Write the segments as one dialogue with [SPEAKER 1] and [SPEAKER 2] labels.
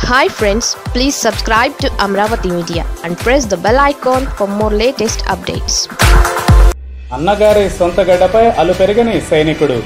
[SPEAKER 1] Hi friends please subscribe to Amaravati media and press the bell icon for more latest updates
[SPEAKER 2] అన్నగారి సొంత గడ్డపై అలు పెరగని సైనికుడు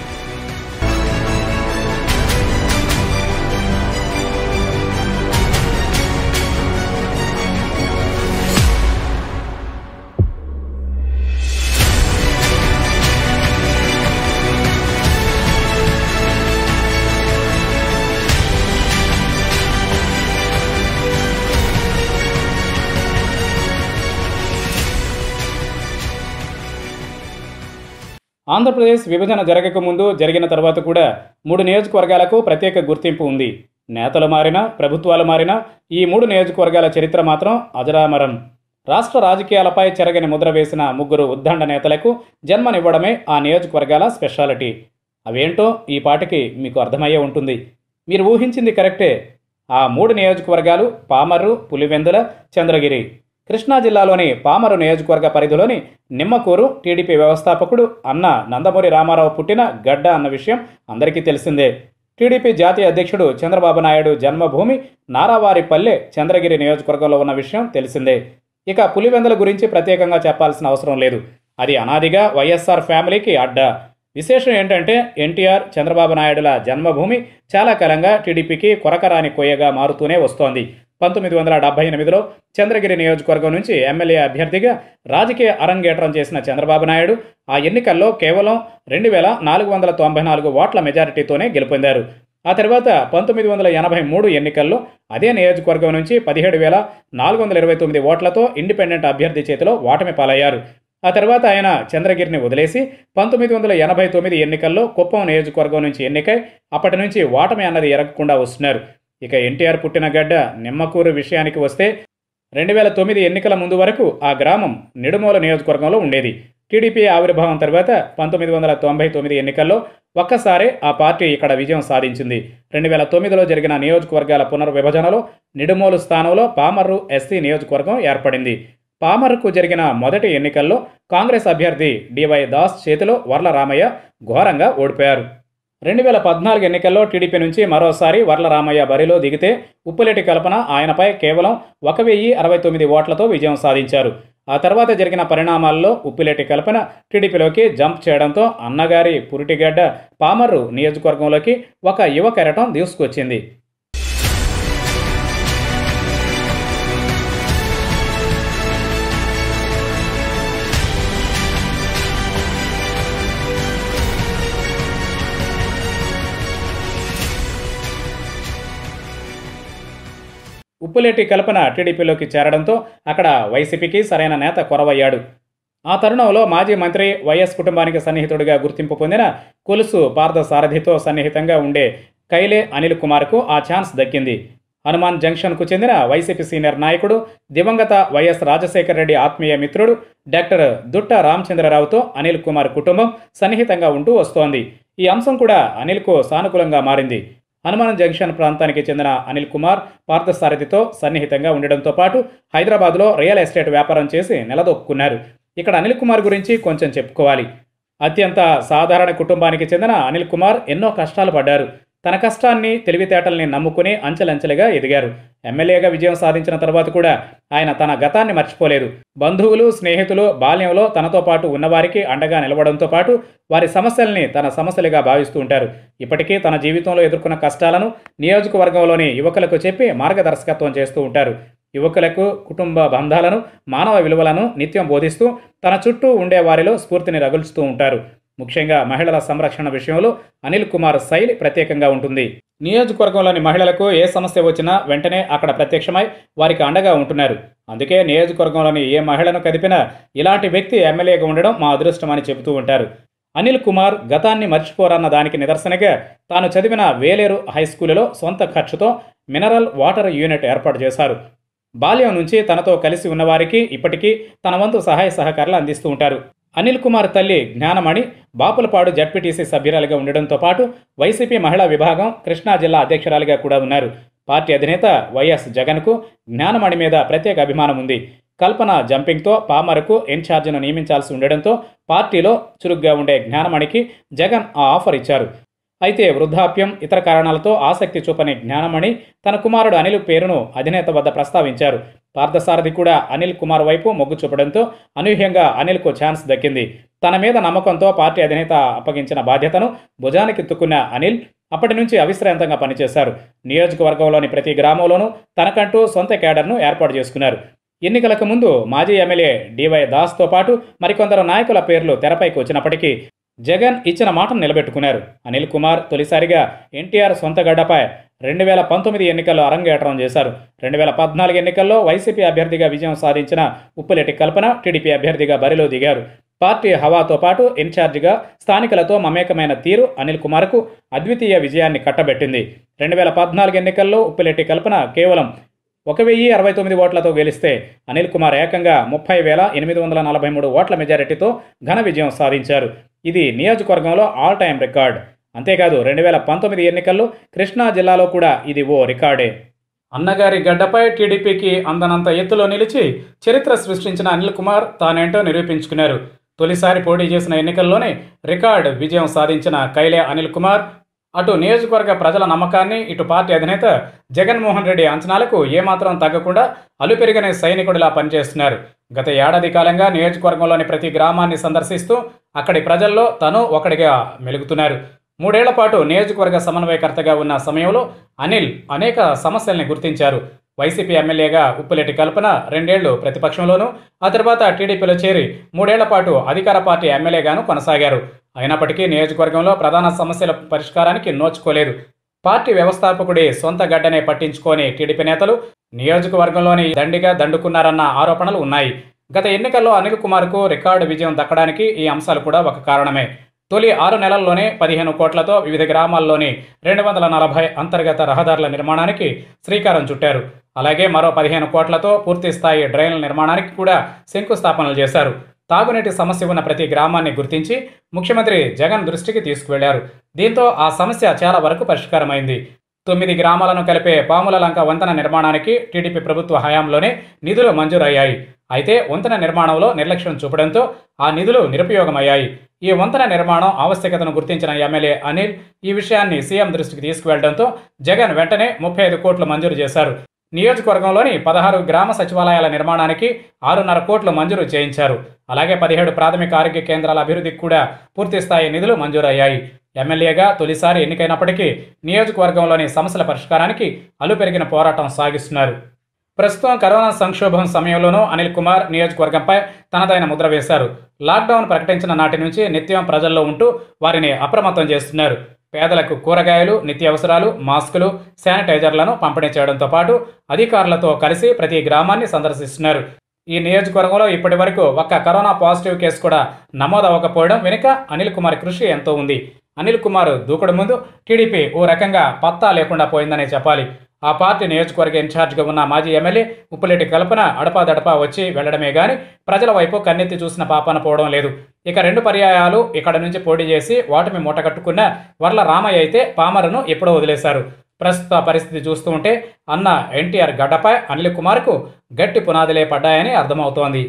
[SPEAKER 2] ఆంధ్రప్రదేశ్ విభజన జరగక ముందు జరిగిన తర్వాత కూడా మూడు నియోజకవర్గాలకు ప్రత్యేక గుర్తింపు ఉంది నేతలు మారినా ప్రభుత్వాలు మారినా ఈ మూడు నియోజకవర్గాల చరిత్ర మాత్రం అజరామరం రాష్ట్ర రాజకీయాలపై చెరగని ముద్ర వేసిన ముగ్గురు ఉద్దండ నేతలకు జన్మనివ్వడమే ఆ నియోజకవర్గాల స్పెషాలిటీ అవేంటో ఈ పాటకి మీకు అర్థమయ్యే ఉంటుంది మీరు ఊహించింది కరెక్టే ఆ మూడు నియోజకవర్గాలు పామర్రు పులివెందుల చంద్రగిరి కృష్ణా జిల్లాలోని పామరు నియోజకవర్గ పరిధిలోని నిమ్మకూరు టీడీపీ వ్యవస్థాపకుడు అన్న నందమూరి రామారావు పుట్టిన గడ్డ అన్న విషయం అందరికీ తెలిసిందే టీడీపీ జాతీయ అధ్యక్షుడు చంద్రబాబు నాయుడు జన్మభూమి నారావారిపల్లె చంద్రగిరి నియోజకవర్గంలో ఉన్న విషయం తెలిసిందే ఇక పులివెందుల గురించి ప్రత్యేకంగా చెప్పాల్సిన అవసరం లేదు అది అనాదిగా వైఎస్ఆర్ ఫ్యామిలీకి అడ్డా విశేషం ఏంటంటే ఎన్టీఆర్ చంద్రబాబు నాయుడుల జన్మభూమి చాలా కాలంగా టీడీపీకి కొరకరాని కొయ్యగా మారుతూనే వస్తోంది పంతొమ్మిది వందల డెబ్బై ఎనిమిదిలో చంద్రగిరి నియోజకవర్గం నుంచి ఎమ్మెల్యే అభ్యర్థిగా రాజకీయ అరంగేట్రం చేసిన చంద్రబాబు నాయుడు ఆ ఎన్నికల్లో కేవలం రెండు వేల నాలుగు వందల తొంభై నాలుగు ఓట్ల మెజారిటీతోనే గెలుపొందారు ఆ తర్వాత పంతొమ్మిది వందల ఎనభై మూడు ఎన్నికల్లో అదే నియోజకవర్గం నుంచి పదిహేడు వేల నాలుగు వందల ఇరవై తొమ్మిది ఓట్లతో ఇండిపెండెంట్ అభ్యర్థి చేతిలో ఓటమి పాలయ్యారు ఆ తర్వాత ఆయన చంద్రగిరిని వదిలేసి పంతొమ్మిది వందల ఎనభై తొమ్మిది ఎన్నికల్లో కుప్పం నియోజకవర్గం నుంచి ఎన్నికై అప్పటి నుంచి ఓటమి అన్నది ఎరగకుండా వస్తున్నారు ఇక ఎన్టీఆర్ పుట్టిన గడ్డ నిమ్మకూరు విషయానికి వస్తే రెండు వేల తొమ్మిది ఎన్నికల ముందు వరకు ఆ గ్రామం నిడుమూల నియోజకవర్గంలో ఉండేది టీడీపీ ఆవిర్భావం తర్వాత పంతొమ్మిది వందల తొంభై తొమ్మిది ఎన్నికల్లో ఒక్కసారి ఆ పార్టీ ఇక్కడ విజయం సాధించింది రెండు వేల తొమ్మిదిలో జరిగిన నియోజకవర్గాల పునర్విభజనలో నిడుమూలు స్థానంలో పామర్రు ఎస్సీ నియోజకవర్గం ఏర్పడింది పామర్కు జరిగిన మొదటి ఎన్నికల్లో కాంగ్రెస్ అభ్యర్థి డివై దాస్ చేతిలో వర్ల రామయ్య ఘోరంగా ఓడిపోయారు రెండు వేల పద్నాలుగు ఎన్నికల్లో టీడీపీ నుంచి మరోసారి వర్ల రామయ్య బరిలో దిగితే ఉప్పులేటి కల్పన ఆయనపై కేవలం ఒక వెయ్యి అరవై తొమ్మిది ఓట్లతో విజయం సాధించారు ఆ తర్వాత జరిగిన పరిణామాల్లో ఉప్పిలేటి కల్పన టీడీపీలోకి జంప్ చేయడంతో అన్నగారి పురిటిగడ్డ పామర్రు నియోజకవర్గంలోకి ఒక యువ కెరటం దూసుకొచ్చింది ఉప్పులేటి కల్పన టీడీపీలోకి చేరడంతో అక్కడ వైసీపీకి సరైన నేత కొరవయ్యాడు ఆ తరుణంలో మాజీ మంత్రి వైఎస్ కుటుంబానికి సన్నిహితుడిగా గుర్తింపు పొందిన కొలుసు పార్థసారథితో సన్నిహితంగా ఉండే కైలే అనిల్ కుమార్కు ఆ ఛాన్స్ దక్కింది హనుమాన్ జంక్షన్కు చెందిన వైసీపీ సీనియర్ నాయకుడు దివంగత వైఎస్ రాజశేఖర రెడ్డి ఆత్మీయ మిత్రుడు డాక్టర్ దుట్ట రామచంద్రరావుతో అనిల్ కుమార్ కుటుంబం సన్నిహితంగా ఉంటూ వస్తోంది ఈ అంశం కూడా అనిల్కు సానుకూలంగా మారింది హనుమాన్ జంక్షన్ ప్రాంతానికి చెందిన అనిల్ కుమార్ పార్థసారథితో సన్నిహితంగా ఉండడంతో పాటు హైదరాబాద్లో రియల్ ఎస్టేట్ వ్యాపారం చేసి నిలదొక్కున్నారు ఇక్కడ అనిల్ కుమార్ గురించి కొంచెం చెప్పుకోవాలి అత్యంత సాధారణ కుటుంబానికి చెందిన అనిల్ కుమార్ ఎన్నో కష్టాలు పడ్డారు తన కష్టాన్ని తెలివితేటల్ని నమ్ముకుని అంచెలంచెలుగా ఎదిగారు ఎమ్మెల్యేగా విజయం సాధించిన తర్వాత కూడా ఆయన తన గతాన్ని మర్చిపోలేదు బంధువులు స్నేహితులు బాల్యంలో తనతో పాటు ఉన్నవారికి అండగా నిలవడంతో పాటు వారి సమస్యల్ని తన సమస్యలుగా భావిస్తూ ఉంటారు ఇప్పటికీ తన జీవితంలో ఎదుర్కొన్న కష్టాలను నియోజకవర్గంలోని యువకులకు చెప్పి మార్గదర్శకత్వం చేస్తూ ఉంటారు యువకులకు కుటుంబ బంధాలను మానవ విలువలను నిత్యం బోధిస్తూ తన చుట్టూ ఉండే వారిలో స్ఫూర్తిని రగులుస్తూ ఉంటారు ముఖ్యంగా మహిళల సంరక్షణ విషయంలో అనిల్ కుమార్ శైలి ప్రత్యేకంగా ఉంటుంది నియోజకవర్గంలోని మహిళలకు ఏ సమస్య వచ్చినా వెంటనే అక్కడ ప్రత్యక్షమై వారికి అండగా ఉంటున్నారు అందుకే నియోజకవర్గంలోని ఏ మహిళను కదిపినా ఇలాంటి వ్యక్తి ఎమ్మెల్యేగా ఉండడం మా అదృష్టమని చెబుతూ ఉంటారు అనిల్ కుమార్ గతాన్ని మర్చిపోరన్న దానికి నిదర్శనగా తాను చదివిన వేలేరు హై స్కూలులో సొంత ఖర్చుతో మినరల్ వాటర్ యూనిట్ ఏర్పాటు చేశారు బాల్యం నుంచి తనతో కలిసి ఉన్నవారికి ఇప్పటికీ తన వంతు సహాయ సహకారాలు అందిస్తూ ఉంటారు అనిల్ కుమార్ తల్లి జ్ఞానమణి బాపులపాడు జడ్పీటీసీ సభ్యురాలిగా ఉండడంతో పాటు వైసీపీ మహిళా విభాగం కృష్ణా జిల్లా అధ్యక్షురాలిగా కూడా ఉన్నారు పార్టీ అధినేత వైఎస్ జగన్కు జ్ఞానమణి మీద ప్రత్యేక అభిమానం ఉంది కల్పన జంపింగ్తో పామరకు ఇన్ఛార్జిను నియమించాల్సి ఉండడంతో పార్టీలో చురుగ్గా ఉండే జ్ఞానమణికి జగన్ ఆ ఆఫర్ ఇచ్చారు అయితే వృద్ధాప్యం ఇతర కారణాలతో ఆసక్తి చూపని జ్ఞానమణి తన కుమారుడు అనిల్ పేరును అధినేత వద్ద ప్రస్తావించారు పార్థసారథి కూడా అనిల్ కుమార్ వైపు మొగ్గు చూపడంతో అనూహ్యంగా అనిల్కు ఛాన్స్ దక్కింది తన మీద నమ్మకంతో పార్టీ అధినేత అప్పగించిన బాధ్యతను భుజానికి తుక్కున్న అనిల్ అప్పటి నుంచి అవిశ్రాంతంగా పనిచేశారు నియోజకవర్గంలోని ప్రతి గ్రామంలోనూ తనకంటూ సొంత కేడర్ను ఏర్పాటు చేసుకున్నారు ఎన్నికలకు ముందు మాజీ ఎమ్మెల్యే డివై దాస్తో పాటు మరికొందరు నాయకుల పేర్లు తెరపైకి వచ్చినప్పటికీ జగన్ ఇచ్చిన మాటను నిలబెట్టుకున్నారు అనిల్ కుమార్ తొలిసారిగా ఎన్టీఆర్ సొంత గడ్డపై రెండు వేల పంతొమ్మిది ఎన్నికల్లో అరంగేట్రం చేశారు రెండు వేల పద్నాలుగు ఎన్నికల్లో వైసీపీ అభ్యర్థిగా విజయం సాధించిన ఉప్పులెట్టి కల్పన టీడీపీ అభ్యర్థిగా బరిలో దిగారు పార్టీ హవాతో పాటు ఇన్ఛార్జిగా స్థానికులతో మమేకమైన తీరు అనిల్ కుమార్కు అద్వితీయ విజయాన్ని కట్టబెట్టింది రెండు వేల పద్నాలుగు ఎన్నికల్లో ఉప్పులెట్టి కల్పన కేవలం ఒక వెయ్యి అరవై తొమ్మిది ఓట్లతో గెలిస్తే అనిల్ కుమార్ ఏకంగా ముప్పై వేల ఎనిమిది వందల నలభై మూడు ఓట్ల మెజారిటీతో ఘన విజయం సాధించారు ఇది నియోజకవర్గంలో ఆల్ టైం రికార్డ్ అంతేకాదు రెండు వేల పంతొమ్మిది ఎన్నికల్లో కృష్ణా జిల్లాలో కూడా ఇది ఓ రికార్డే అన్నగారి గడ్డపై టీడీపీకి అందనంత ఎత్తులో నిలిచి చరిత్ర సృష్టించిన అనిల్ కుమార్ తానేంటో నిరూపించుకున్నారు తొలిసారి పోటీ చేసిన ఎన్నికల్లోనే రికార్డ్ విజయం సాధించిన కైలే అనిల్ కుమార్ అటు నియోజకవర్గ ప్రజల నమ్మకాన్ని ఇటు పార్టీ అధినేత జగన్మోహన్ రెడ్డి అంచనాలకు ఏమాత్రం తగ్గకుండా అలుపెరిగనే సైనికుడిలా పనిచేస్తున్నారు గత ఏడాది కాలంగా నియోజకవర్గంలోని ప్రతి గ్రామాన్ని సందర్శిస్తూ అక్కడి ప్రజల్లో తను ఒకడిగా మెలుగుతున్నారు మూడేళ్ల పాటు నియోజకవర్గ సమన్వయకర్తగా ఉన్న సమయంలో అనిల్ అనేక సమస్యల్ని గుర్తించారు వైసీపీ ఎమ్మెల్యేగా ఉప్పులెట్టి కల్పన రెండేళ్లు ప్రతిపక్షంలోనూ ఆ తర్వాత టీడీపీలో చేరి మూడేళ్ల పాటు అధికార పార్టీ ఎమ్మెల్యేగాను కొనసాగారు అయినప్పటికీ నియోజకవర్గంలో ప్రధాన సమస్యల పరిష్కారానికి నోచుకోలేదు పార్టీ వ్యవస్థాపకుడి సొంత గడ్డనే పట్టించుకొని టీడీపీ నేతలు నియోజకవర్గంలోని దండిగా దండుకున్నారన్న ఆరోపణలు ఉన్నాయి గత ఎన్నికల్లో అనిల్ కుమార్కు రికార్డు విజయం దక్కడానికి ఈ అంశాలు కూడా ఒక కారణమే తొలి ఆరు నెలల్లోనే పదిహేను కోట్లతో వివిధ గ్రామాల్లోని రెండు వందల నలభై అంతర్గత రహదారుల నిర్మాణానికి శ్రీకారం చుట్టారు అలాగే మరో పదిహేను కోట్లతో పూర్తి స్థాయి డ్రైన్ల నిర్మాణానికి కూడా శంకుస్థాపనలు చేశారు తాగునీటి సమస్య ఉన్న ప్రతి గ్రామాన్ని గుర్తించి ముఖ్యమంత్రి జగన్ దృష్టికి తీసుకువెళ్లారు దీంతో ఆ సమస్య చాలా వరకు పరిష్కారమైంది తొమ్మిది గ్రామాలను కలిపే పాముల లంక వంతెన నిర్మాణానికి టీడీపీ ప్రభుత్వ హయాంలోనే నిధులు మంజూరయ్యాయి అయితే వంతెన నిర్మాణంలో నిర్లక్ష్యం చూపడంతో ఆ నిధులు నిరుపయోగమయ్యాయి ఈ వంతెన నిర్మాణం ఆవశ్యకతను గుర్తించిన ఎమ్మెల్యే అనిల్ ఈ విషయాన్ని సీఎం దృష్టికి తీసుకువెళ్లడంతో జగన్ వెంటనే ముప్పై ఐదు కోట్లు మంజూరు చేశారు నియోజకవర్గంలోని పదహారు గ్రామ సచివాలయాల నిర్మాణానికి ఆరున్నర కోట్లు మంజూరు చేయించారు అలాగే పదిహేడు ప్రాథమిక ఆరోగ్య కేంద్రాల అభివృద్ధికి కూడా పూర్తి స్థాయి నిధులు మంజూరయ్యాయి ఎమ్మెల్యేగా తొలిసారి ఎన్నికైనప్పటికీ నియోజకవర్గంలోని సమస్యల పరిష్కారానికి అలుపెరిగిన పోరాటం సాగిస్తున్నారు ప్రస్తుతం కరోనా సంక్షోభం సమయంలోనూ అనిల్ కుమార్ నియోజకవర్గంపై తనదైన ముద్ర వేశారు లాక్డౌన్ ప్రకటించిన నాటి నుంచి నిత్యం ప్రజల్లో ఉంటూ వారిని అప్రమత్తం చేస్తున్నారు పేదలకు కూరగాయలు నిత్యావసరాలు మాస్కులు శానిటైజర్లను పంపిణీ చేయడంతో పాటు అధికారులతో కలిసి ప్రతి గ్రామాన్ని సందర్శిస్తున్నారు ఈ నియోజకవర్గంలో ఇప్పటి వరకు ఒక్క కరోనా పాజిటివ్ కేసు కూడా నమోదవ్వకపోవడం వెనుక అనిల్ కుమార్ కృషి ఎంతో ఉంది అనిల్ కుమార్ దూకుడు ముందు టీడీపీ ఓ రకంగా పత్తా లేకుండా పోయిందనే చెప్పాలి ఆ పార్టీ నియోజకవర్గ ఇన్ఛార్జిగా ఉన్న మాజీ ఎమ్మెల్యే ఉప్పులేటి కల్పన అడపాదడపా వచ్చి వెళ్లడమే గాని ప్రజల వైపు కన్నెత్తి చూసిన పాపన పోవడం లేదు ఇక రెండు పర్యాయాలు ఇక్కడ నుంచి పోటీ చేసి ఓటమి మూటగట్టుకున్న వర్ల రామయ్య అయితే పామరను ఎప్పుడో వదిలేశారు ప్రస్తుత పరిస్థితి చూస్తూ ఉంటే అన్న ఎన్టీఆర్ గడ్డపై అనిల్ కుమార్కు గట్టి పునాదిలే పడ్డాయని అర్థమవుతోంది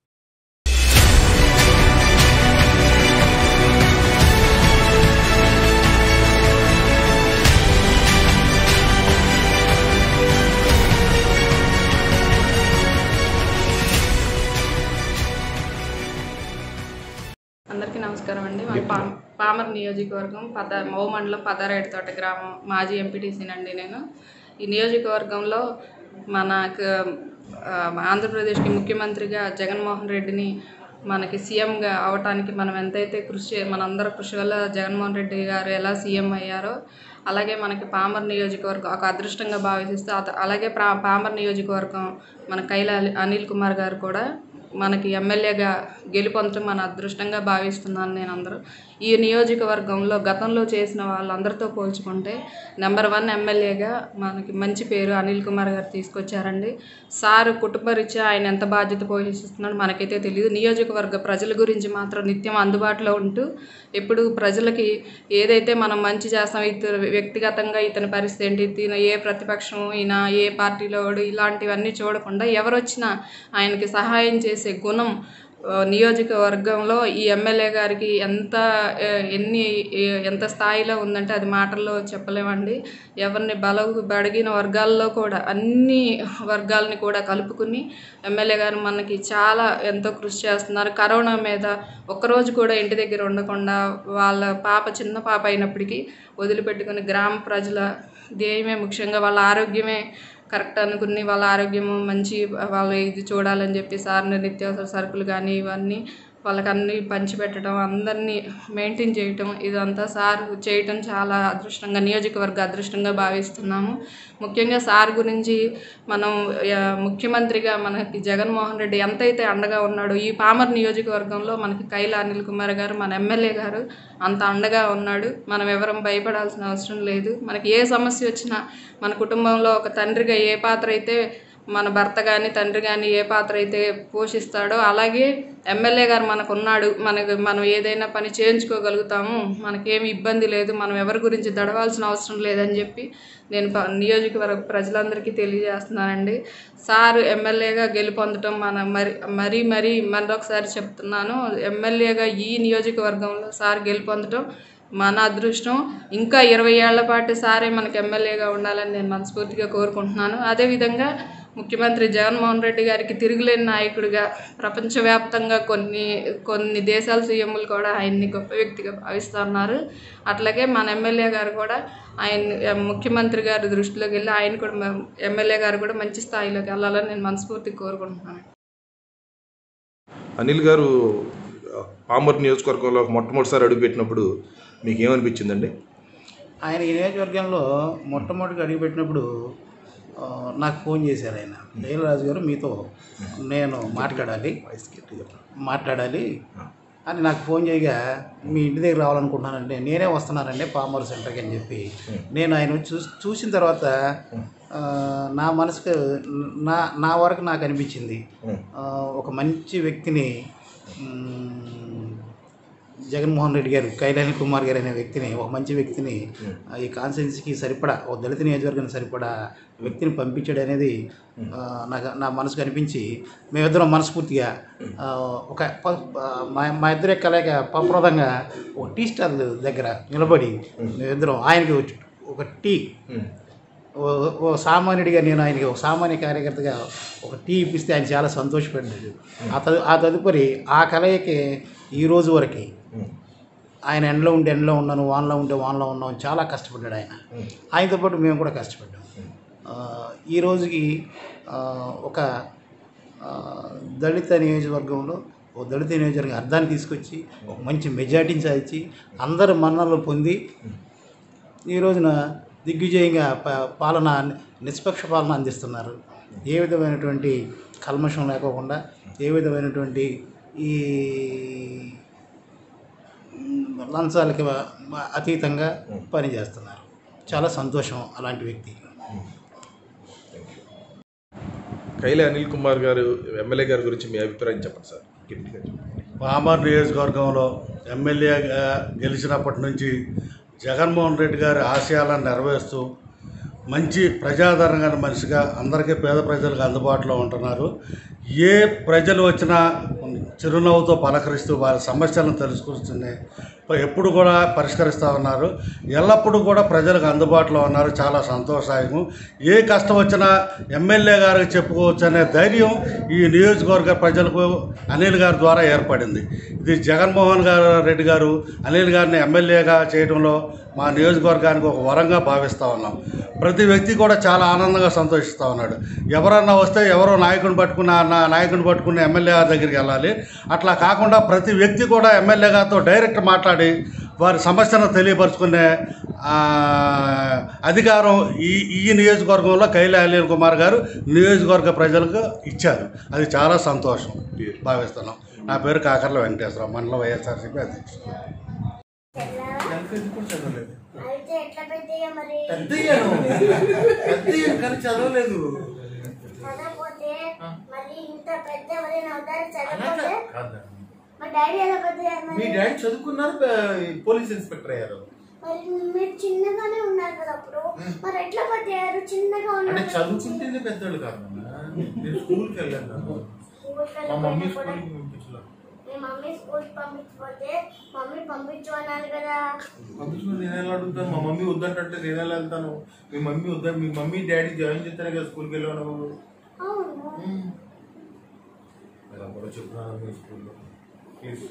[SPEAKER 3] అందరికీ నమస్కారం అండి మా పా పామర్ నియోజకవర్గం పద మౌ మండలం పదారేడుతోట గ్రామం మాజీ ఎంపీటీసీనండి నేను ఈ నియోజకవర్గంలో మనకు ఆ, ఆంధ్రప్రదేశ్కి ముఖ్యమంత్రిగా జగన్మోహన్ రెడ్డిని మనకి సీఎంగా అవటానికి మనం ఎంతైతే కృషి చే- మనందరి కృషి వల్ల జగన్మోహన్ రెడ్డి గారు ఎలా సీఎం అయ్యారో అలాగే మనకి పామర్ నియోజకవర్గం ఒక అదృష్టంగా భావిస్తూ అత- అలాగే ప్రా పామర్ నియోజకవర్గం మన కైలా అనిల్ కుమార్ గారు కూడా మనకి ఎమ్మెల్యేగా గెలుపొందడం మన అదృష్టంగా భావిస్తున్నాను నేను అందరూ ఈ నియోజకవర్గంలో గతంలో చేసిన వాళ్ళందరితో పోల్చుకుంటే నెంబర్ వన్ ఎమ్మెల్యేగా మనకి మంచి పేరు అనిల్ కుమార్ గారు తీసుకొచ్చారండి సార్ కుటుంబరీత్యా ఆయన ఎంత బాధ్యత పోషిస్తున్నాడో మనకైతే తెలియదు నియోజకవర్గ ప్రజల గురించి మాత్రం నిత్యం అందుబాటులో ఉంటూ ఎప్పుడు ప్రజలకి ఏదైతే మనం మంచి చేస్తాం ఇతను వ్యక్తిగతంగా ఇతని పరిస్థితి ఏంటి ఇతను ఏ ప్రతిపక్షం ఈయన ఏ పార్టీలో వాడు ఇలాంటివన్నీ చూడకుండా ఎవరు వచ్చినా ఆయనకి సహాయం చేసే గుణం ఆ, నియోజకవర్గంలో ఈ ఎమ్మెల్యే గారికి ఎంత ఆ, ఎన్ని ఏ- ఎంత స్థాయిలో ఉందంటే అది మాటల్లో చెప్పలేమండి ఎవరిని బల బడిగిన వర్గాల్లో కూడా అన్ని వర్గాలని కూడా కలుపుకుని ఎమ్మెల్యే గారు మనకి చాలా ఎంతో కృషి చేస్తున్నారు కరోనా మీద ఒక్కరోజు కూడా ఇంటి దగ్గర ఉండకుండా వాళ్ళ పాప చిన్న పాప అయినప్పటికీ వదిలిపెట్టుకుని గ్రామ ప్రజల ధ్యేయమే ముఖ్యంగా వాళ్ళ ఆరోగ్యమే కరెక్ట్ అనుకుని వాళ్ళ ఆరోగ్యము మంచి వాళ్ళు ఇది చూడాలని చెప్పి సార్ని నిత్యావసర సరుకులు కానీ ఇవన్నీ వాళ్ళకి అన్ని పంచిపెట్టడం అందరినీ మెయింటైన్ చేయటం ఇదంతా సార్ చేయటం చాలా అదృష్టంగా నియోజకవర్గ అదృష్టంగా భావిస్తున్నాము ముఖ్యంగా సార్ గురించి మనం ఆ, ముఖ్యమంత్రిగా మనకి జగన్మోహన్ రెడ్డి ఎంతైతే అండగా ఉన్నాడో ఈ పామర్ నియోజకవర్గంలో మనకి కైల అనిల్ కుమార్ గారు మన ఎమ్మెల్యే గారు అంత అండగా ఉన్నాడు మనం ఎవరం భయపడాల్సిన అవసరం లేదు మనకి ఏ సమస్య వచ్చినా మన కుటుంబంలో ఒక తండ్రిగా ఏ పాత్ర అయితే మన భర్త కానీ తండ్రి కానీ ఏ పాత్ర అయితే పోషిస్తాడో అలాగే ఎమ్మెల్యే గారు మనకు ఉన్నాడు మనకు మనం ఏదైనా పని చేయించుకోగలుగుతాము మనకేమి ఇబ్బంది లేదు మనం ఎవరి గురించి దడవాల్సిన అవసరం లేదని చెప్పి నేను ప- నియోజకవర్గ ప్రజలందరికీ తెలియజేస్తున్నానండి సార్ ఎమ్మెల్యేగా గెలుపొందటం మన మరి మరీ మరీ మరొకసారి చెప్తున్నాను ఎమ్మెల్యేగా ఈ నియోజకవర్గంలో సార్ గెలుపొందటం మన అదృష్టం ఇంకా ఇరవై ఏళ్ల పాటు సారే మనకు ఎమ్మెల్యేగా ఉండాలని నేను మనస్ఫూర్తిగా కోరుకుంటున్నాను అదేవిధంగా ముఖ్యమంత్రి జగన్మోహన్ రెడ్డి గారికి తిరుగులేని నాయకుడిగా ప్రపంచవ్యాప్తంగా కొన్ని కొన్ని దేశాల సీఎంలు కూడా ఆయన్ని గొప్ప వ్యక్తిగా భావిస్తున్నారు అట్లాగే మన ఎమ్మెల్యే గారు కూడా ఆయన ముఖ్యమంత్రి గారి దృష్టిలోకి వెళ్ళి ఆయన కూడా మ- ఎమ్మెల్యే గారు కూడా మంచి స్థాయిలోకి వెళ్ళాలని నేను మనస్ఫూర్తిగా కోరుకుంటున్నాను
[SPEAKER 4] అనిల్ గారు ఆ, పామర్ నియోజకవర్గంలో మొట్టమొదటిసారి అడుగుపెట్టినప్పుడు మీకు ఏమనిపించిందండి
[SPEAKER 5] ఆయన ఈ నియోజకవర్గంలో మొట్టమొదటిగా అడుగుపెట్టినప్పుడు ఆ, నాకు ఫోన్ చేశారు ఆయన జయలరాజు గారు మీతో నేను మాట్లాడాలి మాట్లాడాలి అని నాకు ఫోన్ చేయగా మీ ఇంటి దగ్గర రావాలనుకుంటున్నానంటే నేనే వస్తున్నానండి పామర్ సెంటర్కి అని చెప్పి నేను ఆయన చూ చూసిన తర్వాత ఆ, నా మనసుకు నా నా వరకు నాకు అనిపించింది ఆ, ఒక మంచి వ్యక్తిని మ్, జగన్మోహన్ రెడ్డి గారు కైలాని కుమార్ గారు అనే వ్యక్తిని ఒక మంచి వ్యక్తిని ఆ, ఈ కాన్స్టిట్యున్సీకి సరిపడా ఒక దళిత నియోజకవర్గానికి సరిపడా వ్యక్తిని పంపించాడు అనేది ఆ, నాకు నా మనసుకు అనిపించి మేమిద్దరం మనస్ఫూర్తిగా ఆ, ఒక ప- మా మా ఇద్దరి కలయిక పప్రదంగా ఒక టీ స్టాల్ దగ్గర నిలబడి మేమిద్దరం ఆయనకి ఒక- ఒక టీ ఓ- ఓ సామాన్యుడిగా నేను ఆయనకి ఒక సామాన్య కార్యకర్తగా ఒక టీ ఇప్పిస్తే ఆయన చాలా సంతోషపడ్డాడు ఆ తదు ఆ తదుపరి ఆ కలయికి ఈ రోజు వరకు ఆయన ఎండలో ఉంటే ఎండలో ఉన్నాను వానలో ఉంటే వానలో ఉన్నాను చాలా కష్టపడ్డాడు ఆయన ఆయనతో పాటు మేము కూడా కష్టపడ్డాం ఆ, ఈ రోజుకి ఆ, ఒక ఆ, దళిత నియోజకవర్గంలో ఓ దళిత నియోజకవర్గం అర్థాన్ని తీసుకొచ్చి ఒక మంచి మెజార్టీని సాధించి అందరు మన్ననలు పొంది ఈ రోజున దిగ్విజయంగా ప- పాలన నిష్పక్ష పాలన అందిస్తున్నారు ఏ విధమైనటువంటి కల్మషం లేకోకుండా ఏ విధమైనటువంటి ఈ మ్, లంచాలకి వ- అతీతంగా పనిచేస్తున్నారు చాలా సంతోషం అలాంటి వ్యక్తి
[SPEAKER 4] కైలే అనిల్ కుమార్ గారు ఎమ్మెల్యే గారి గురించి మీ అభిప్రాయం చెప్పండి సార్ గట్టిగా చెప్పండి.
[SPEAKER 6] పామర్ నియోజకవర్గంలో ఎమ్మెల్యేగా గెలిచినప్పటి నుంచి జగన్మోహన్ రెడ్డి గారి ఆశయాలను నెరవేరుస్తూ మంచి ప్రజాదరణ గల మనిషిగా అందరికీ పేద ప్రజలకు అందుబాటులో ఉంటున్నారు ఏ ప్రజలు వచ్చినా చిరునవ్వుతో పలకరిస్తూ వారి సమస్యలను తెలుసుకుంటుంది ఎప్పుడు కూడా పరిష్కరిస్తూ ఉన్నారు ఎల్లప్పుడూ కూడా ప్రజలకు అందుబాటులో ఉన్నారు చాలా సంతోషదాయకం ఏ కష్టం వచ్చినా ఎమ్మెల్యే గారికి చెప్పుకోవచ్చు అనే ధైర్యం ఈ నియోజకవర్గ ప్రజలకు అనిల్ గారి ద్వారా ఏర్పడింది ఇది జగన్మోహన్ గారు రెడ్డి గారు అనిల్ గారిని ఎమ్మెల్యేగా చేయడంలో మా నియోజకవర్గానికి ఒక వరంగా భావిస్తూ ఉన్నాం ప్రతి వ్యక్తి కూడా చాలా ఆనందంగా సంతోషిస్తూ ఉన్నాడు ఎవరన్నా వస్తే ఎవరో నాయకుని పట్టుకున్న నా నాయకుని పట్టుకున్న ఎమ్మెల్యే గారి దగ్గరికి వెళ్ళాలి అట్లా కాకుండా ప్రతి వ్యక్తి కూడా ఎమ్మెల్యే గారితో డైరెక్ట్ మాట్లాడి వారి సమస్యను తెలియపరుచుకునే ఆ, అధికారం ఈ ఈ నియోజకవర్గంలో కైలా అనిల్ కుమార్ గారు నియోజకవర్గ ప్రజలకు ఇచ్చారు అది చాలా సంతోషం భావిస్తున్నాం నా పేరు కాకర్ల వెంకటేశ్వరరావు మండలం వైఎస్ఆర్సీపీ అధ్యక్షుడు
[SPEAKER 7] అయితే ఎట్లా పెద్దయ్యా మరి
[SPEAKER 5] పెద్దయ్యాను పెద్దయ్యాను కానీ చదవలేదు
[SPEAKER 7] చదవకపోతే మరి ఇంత పెద్ద ఎవరైనా అవుతారు చదవకపోతే మా డాడీ ఎలా పెద్దయ్యారు
[SPEAKER 5] మీ
[SPEAKER 7] మరి
[SPEAKER 5] డాడీ చదువుకున్నారు ప- పోలీస్ ఇన్స్పెక్టర్ అయ్యారు
[SPEAKER 7] మరి మీరు చిన్నగానే ఉన్నారు కదా అప్పుడు మరి ఎట్లా పెద్దయ్యారు చిన్నగా
[SPEAKER 5] అంటే
[SPEAKER 7] ఉన్నారు
[SPEAKER 5] చదువుకుంటేనే పెద్దోళ్ళు కాదు నాన్న. నేను స్కూల్కి వెళ్ళాను నాన్న.
[SPEAKER 7] స్కూల్కి
[SPEAKER 5] మా మమ్మీ
[SPEAKER 7] వెళ్ళకపోయినా కూడా
[SPEAKER 5] స్కూల్కి పంపించలేదు
[SPEAKER 7] మమ్మీ స్కూల్ పంపించకపోతే మమ్మీ పంపించు అన్నారు కదా
[SPEAKER 8] పంపించుకుని నేను ఎలా అడుగుతాను మా మమ్మీ వద్దంటే నేను ఎలా వెళ్తాను మీ మమ్మీ వద్ద మీ మమ్మీ డాడీ జాయిన్ చేస్తానే కదా స్కూల్కి వెళ్ళాను
[SPEAKER 7] అవును
[SPEAKER 8] ఇలా కూడా చెప్తున్నాను మీ స్కూల్లో ప్లీజ్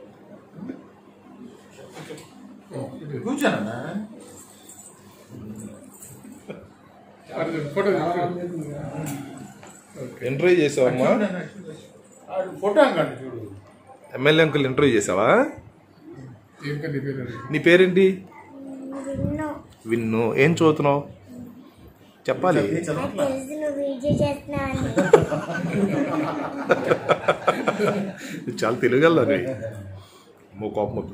[SPEAKER 8] కూర్చోనన్నా
[SPEAKER 4] ఇంటర్వ్యూ చేసావమ్మా
[SPEAKER 8] ఫోటో అంకండి చూడు
[SPEAKER 4] ఎమ్మెల్యే అంకుల్ ఇంటర్వ్యూ చేసావా నీ పేరేంటి
[SPEAKER 7] విన్ను
[SPEAKER 4] విన్ను ఏం చదువుతున్నావు చెప్పాలి
[SPEAKER 7] నాకు తెలుసు నువ్వు వీడియో చేస్తున్నా అని
[SPEAKER 4] చాలా తెలుగల్లని మో కోపం వద్దు.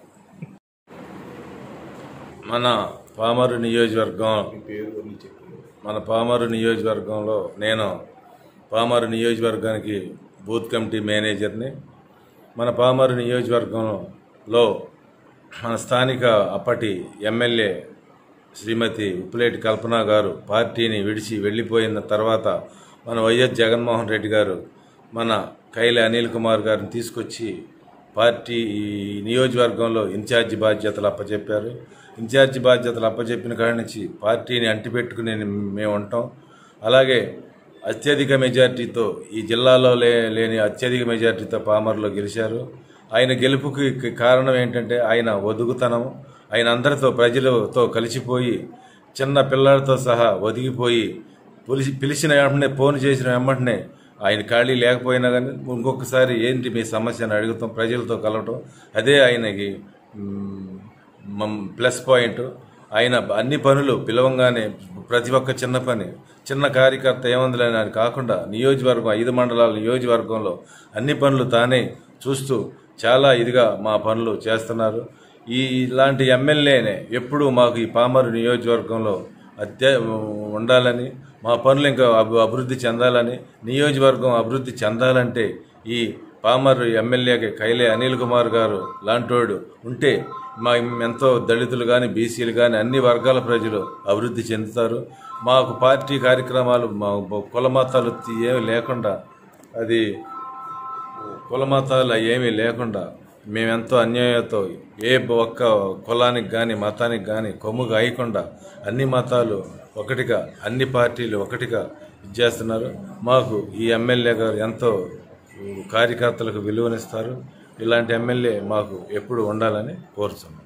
[SPEAKER 9] మన పామరు నియోజకవర్గం మన పామరు నియోజకవర్గంలో నేను పామరు నియోజకవర్గానికి బూత్ కమిటీ మేనేజర్ని మన పామరు నియోజకవర్గంలో మన స్థానిక అప్పటి ఎమ్మెల్యే శ్రీమతి ఉప్పులేటి కల్పన గారు పార్టీని విడిచి వెళ్ళిపోయిన తర్వాత మన వైఎస్ జగన్మోహన్ రెడ్డి గారు మన కైల అనిల్ కుమార్ గారిని తీసుకొచ్చి పార్టీ ఈ నియోజకవర్గంలో ఇన్ఛార్జి బాధ్యతలు అప్పచెప్పారు ఇన్ఛార్జి బాధ్యతలు అప్పచెప్పిన కాడి నుంచి పార్టీని అంటిపెట్టుకుని మేము ఉంటాం అలాగే అత్యధిక మెజార్టీతో ఈ జిల్లాలో లే లేని అత్యధిక మెజార్టీతో పామర్లో గెలిచారు ఆయన గెలుపుకి క- కారణం ఏంటంటే ఆయన ఒదుగుతనం ఆయన అందరితో ప్రజలతో కలిసిపోయి చిన్న పిల్లలతో సహా ఒదిగిపోయి పిలిచి పిలిచిన వెంటనే ఫోన్ చేసిన వెంటనే ఆయన ఖాళీ లేకపోయినా కానీ ఇంకొకసారి ఏంటి మీ సమస్య అని అడుగుతాం ప్రజలతో కలవటం అదే ఆయనకి మ్, మమ్- ప్లస్ పాయింట్ ఆయన అన్ని పనులు పిలవంగానే ప్రతి ఒక్క చిన్న పని చిన్న కార్యకర్త ఏముందిలేని అని కాకుండా నియోజకవర్గం ఐదు మండలాల నియోజకవర్గంలో అన్ని పనులు తానే చూస్తూ చాలా ఇదిగా మా పనులు చేస్తున్నారు ఈ ఇలాంటి ఎమ్మెల్యేనే ఎప్పుడు మాకు ఈ పామరు నియోజకవర్గంలో అత్య ఉండాలని మా పనులు ఇంకా అభి- అభివృద్ధి చెందాలని నియోజకవర్గం అభివృద్ధి చెందాలంటే ఈ పామర్ ఎమ్మెల్యేకి కైలే అనిల్ కుమార్ గారు లాంటోడు ఉంటే మా ఎంతో దళితులు కానీ బీసీలు కానీ అన్ని వర్గాల ప్రజలు అభివృద్ధి చెందుతారు మాకు పార్టీ కార్యక్రమాలు మా కుల మతాలు ఏమి లేకుండా అది కులమతాలు ఏమీ లేకుండా మేమెంతో అన్యాయంతో ఏ ఒక్క కులానికి కానీ మతానికి కానీ కొమ్ము గాయకుండా అన్ని మతాలు ఒకటిగా అన్ని పార్టీలు ఒకటిగా ఇచ్చేస్తున్నారు మాకు ఈ ఎమ్మెల్యే గారు ఎంతో కార్యకర్తలకు విలువనిస్తారు ఇలాంటి ఎమ్మెల్యే మాకు ఎప్పుడు ఉండాలని కోరుతున్నాం